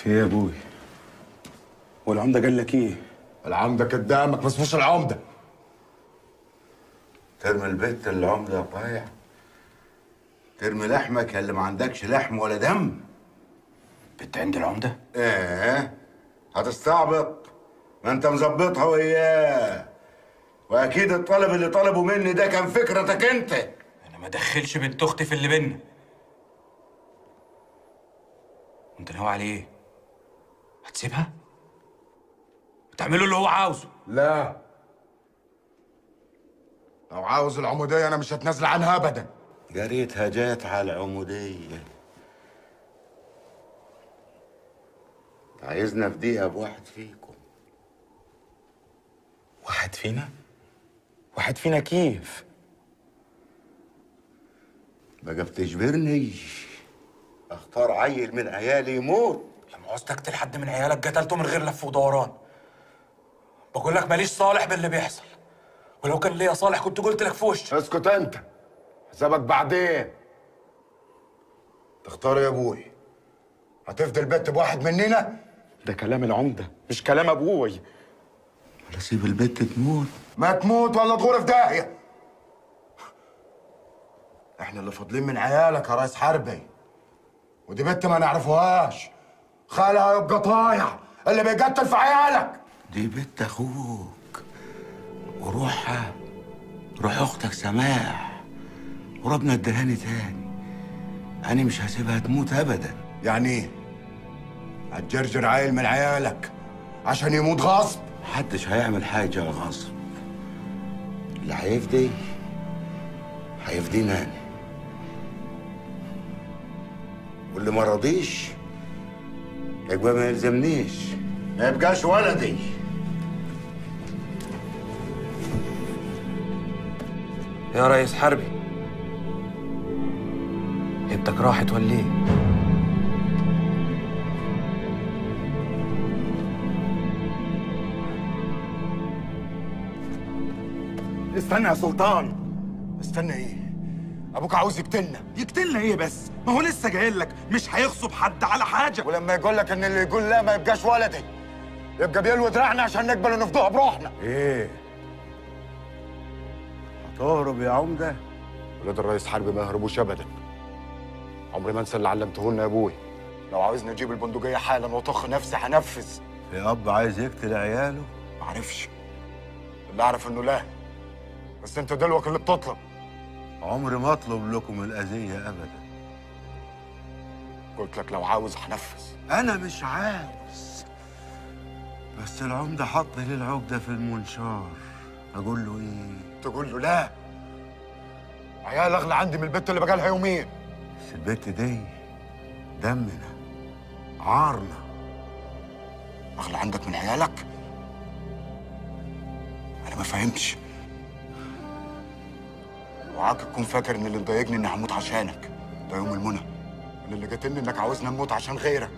في ايه يا ابوي والعمده قال لك ايه العمده قدامك بس مش العمده ترمي البت العمده يا طايع ترمي لحمك يا اللي ما عندكش لحم ولا دم بنت عند العمده ايه هتستعبط ما انت مظبطها وياه واكيد الطلب اللي طلبه مني ده كان فكرتك انت انا ما ادخلش بنت اختي في اللي بينا انت ناوي على ايه هتسيبها وتعمله اللي هو عاوزه لا لو عاوز العموديه انا مش هتنازل عنها ابدا جريتها جات على العموديه عايزنا في دقيقه بواحد فيكم واحد فينا واحد فينا كيف بقى بتجبرني اختار عيل من عيالي يموت لما عاوز تقتل حد من عيالك قتلته من غير لف ودوران بقول لك ماليش صالح باللي بيحصل ولو كان ليا صالح كنت قلت لك في وشك اسكت انت حسابك بعدين تختار يا ابوي هتفضل بنت بواحد مننا ده كلام العمده مش كلام ابوي ولا سيب البت تموت ما تموت ولا تغور في داهيه احنا اللي فاضلين من عيالك يا ريس حربي ودي بنت ما نعرفوهاش خالها يبقى طايع اللي بيقتل في عيالك دي بنت اخوك وروحها روح اختك سماح وربنا ادهاني تاني انا مش هسيبها تموت ابدا يعني ايه هتجرجر عيل من عيالك عشان يموت غصب محدش هيعمل حاجة غصب اللي هيفدي هيفدينا انا واللي ما رضيش يبقى ما يلزمنيش ما يبقاش ولدي يا ريس حربي هبتك راحت ولا ايه استنى يا سلطان استنى ايه ابوك عاوز يقتلنا يقتلنا ايه بس؟ ما هو لسه جاي لك مش هيغصب حد على حاجه ولما يقول لك ان اللي يقول لا ما يبقاش ولدي يبقى بيلوي دراعنا عشان نقبل ونفضوها بروحنا ايه هتهرب يا عمده ولاد الرئيس حربي ما يهربوش ابدا عمري ما انسى اللي علمته لنا يا ابوي لو عاوزني اجيب البندقيه حالا واطخ نفسي هنفذ في اب عايز يقتل عياله معرفش اللي اعرف انه لا بس انت دلوقتي اللي بتطلب عمري ما اطلب لكم الاذيه ابدا قلت لك لو عاوز هنفذ انا مش عاوز بس العمده حط لي العقده في المنشار اقول له ايه تقول له لا عيال اغلى عندي من البت اللي بقالها يومين بس البت دي دمنا عارنا اغلى عندك من عيالك انا ما فهمتش اوعاك تكون فاكر ان اللي مضايقني اني هموت عشانك ده يوم المنى وان اللي قاتلني انك عاوزني اموت عشان غيرك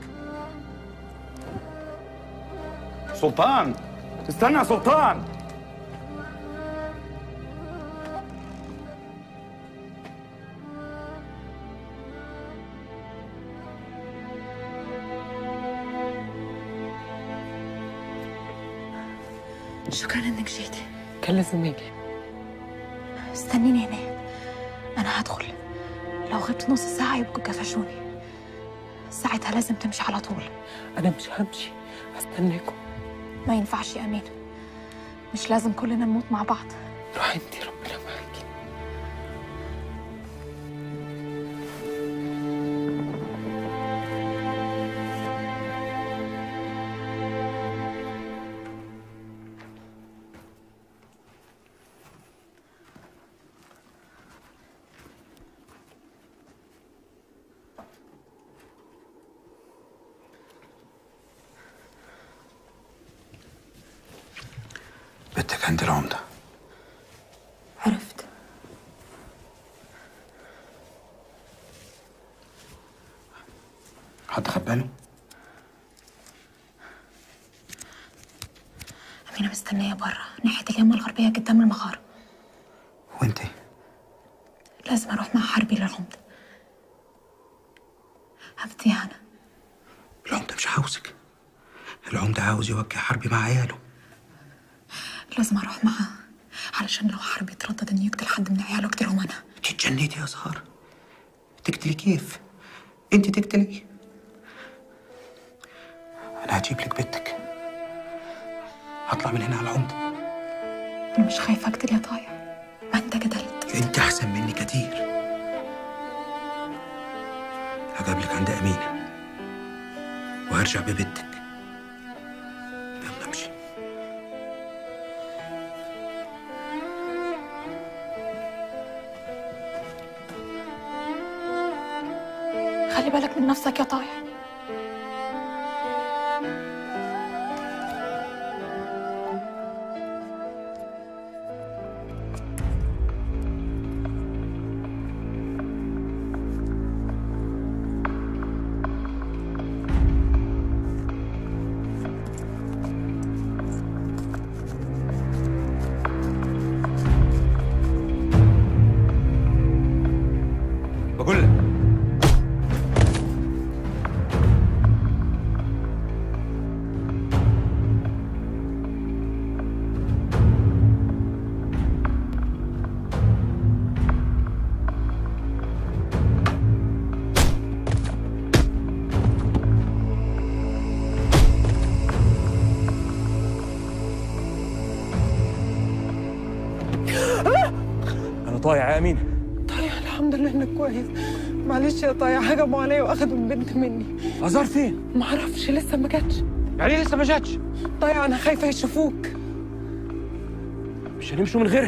سلطان استنى يا سلطان شكرا انك جيتي كان لازم اجي استنيني هناك انا هدخل لو غبت نص ساعة يبقوا قفشوني ساعتها لازم تمشي على طول انا مش همشي هستناكم ما ينفعش يا أمين مش لازم كلنا نموت مع بعض روحي انتي ربنا معاكي بنتك عند العمده عرفت حد خد باله أمينة مستنية برا ناحية اليمة الغربية قدام المغارة وانت لازم أروح مع حربي للعمدة حبيبتي هنا العمده مش عاوزك عاوز يوجه حربي مع عياله لازم اروح معاه علشان لو حرب يتردد انه يقتل حد من عياله اقتلهم انا انت اتجنيتي يا سهر تقتلي كيف انت تقتلي انا هجيب لك بنتك هطلع من هنا على العمده انا مش خايفه اقتل يا طايع ما انت قتلت انت احسن مني كتير هقابلك عند امينه وهرجع ببنتك يلا امشي خلي بالك من نفسك يا طايع بقول لك انا طايع يا امينه طايع الحمد لله انك كويس معلش يا طايع هجموا عليا واخدوا البنت مني ازار فين معرفش لسه ما جاتش يعني لسه ما جاتش طايع انا خايفه يشوفوك مش هنمشوا من غيرها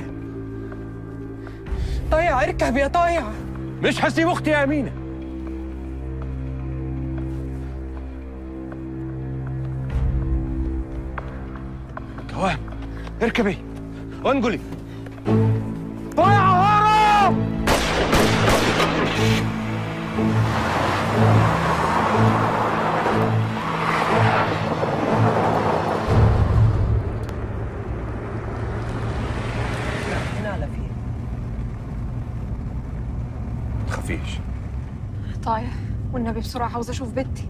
طايع اركب يا طايع مش هسيب اختي يا امينه كوام اركبي وانقلي طايع هرب تخافيش طايع والنبي بسرعه عاوزه اشوف بنتي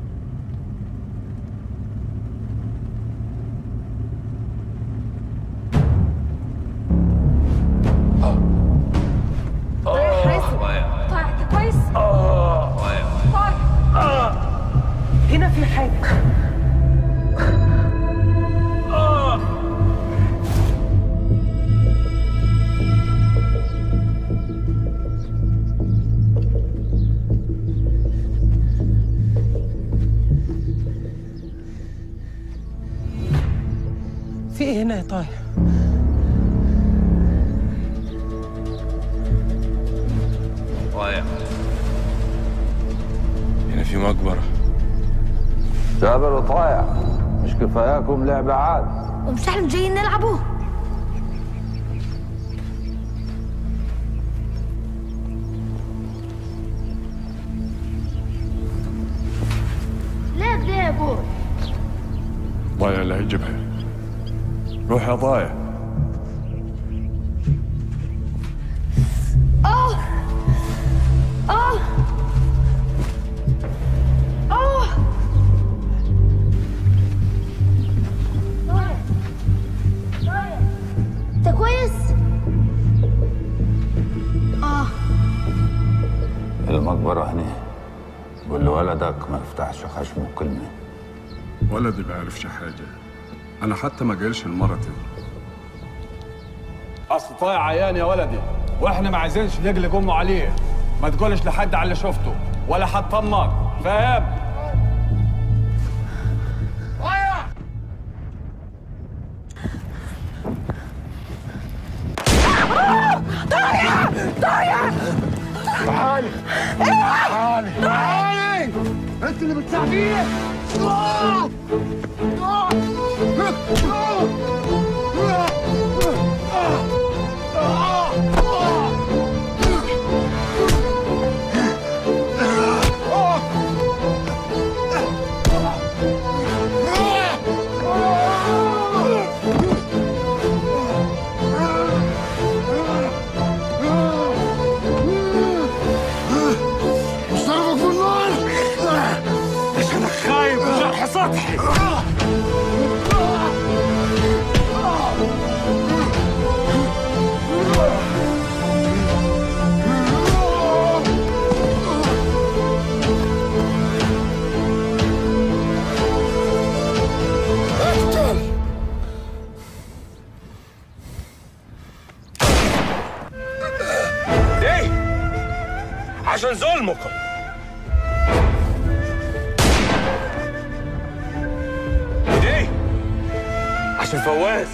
طايع حاسب طايع انت كويس؟ طايع هنا في حاجه في ايه هنا يا طايع هنا في مقبره جابر وطايع مش كفاياكم لعبة عاد ومش احنا جايين نلعبه لا بدي يا ابوي ضايع اللي هيجيبها روح يا ضايع اه اه اه طارق طارق انت كويس؟ اه المقبرة هنا قول لولدك ما يفتحش خشمه كلمة ولدي بيعرفش حاجة أنا حتى ما قالش لمرتي اصل طايع عيان يا ولدي واحنا ما عايزينش نقلق امه عليه ما تقولش لحد على اللي شفته ولا حد طمك فاهم تعالي تعالي تعالي انت اللي بتساعديه آه! آه! مش ضربك بالنار عشانك خايب وجرح سطحي امكم ودي عشان فواز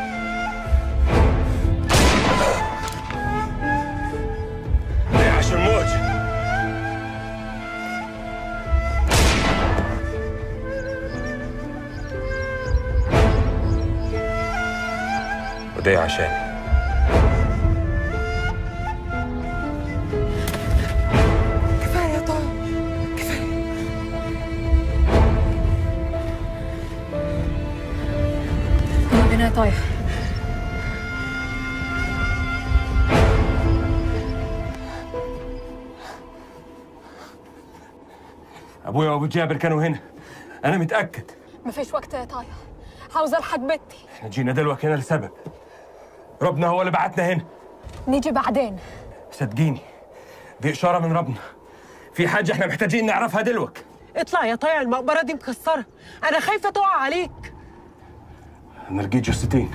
دي عشان موت ودي عشان كفايه يا طه كفايه يلا بينا يا طايح ابويا وابو جابر كانوا هنا انا متاكد مفيش وقت يا طايح عاوزة الحق بنتي احنا جينا دلوقتي هنا لسبب ربنا هو اللي بعتنا هنا نيجي بعدين صدقيني دي اشاره من ربنا في حاجه احنا محتاجين نعرفها دلوقتي اطلع يا طايع المقبره دي مكسره انا خايفه تقع عليك انا لقيت جثتين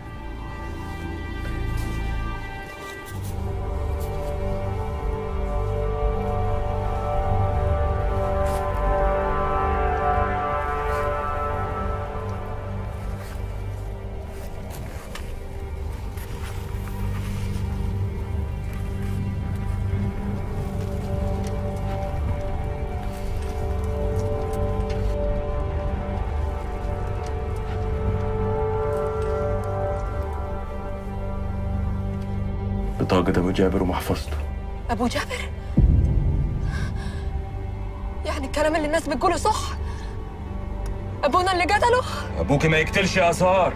بطاقة أبو جابر ومحفظته أبو جابر يعني الكلام اللي الناس بتقوله صح أبونا اللي قتله أبوك ما يقتلش يا أزهار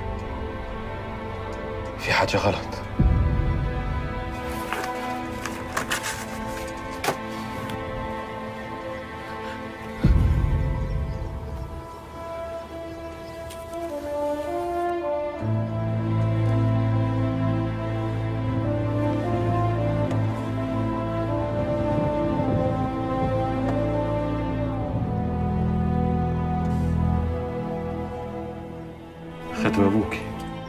في حاجة غلط ختم أبوكي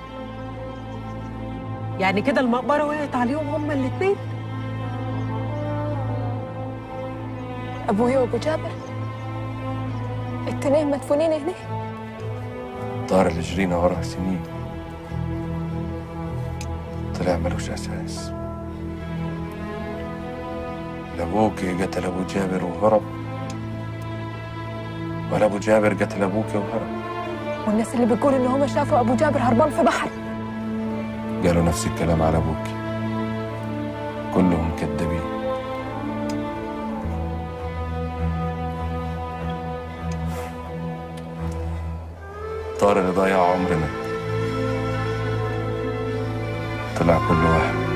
يعني كده المقبره وقعت عليهم هما الاتنين أبويا وأبو جابر التنين مدفونين هنا طار اللي جرينا وراه سنين طلع ملوش أساس لا أبوكي قتل أبو جابر وهرب ولا أبو جابر قتل أبوكي وهرب والناس اللي بتقول إن هم شافوا أبو جابر هربان في بحر قالوا نفس الكلام على أبوكي كلهم كذابين طار اللي ضيع عمرنا طلع كل واحد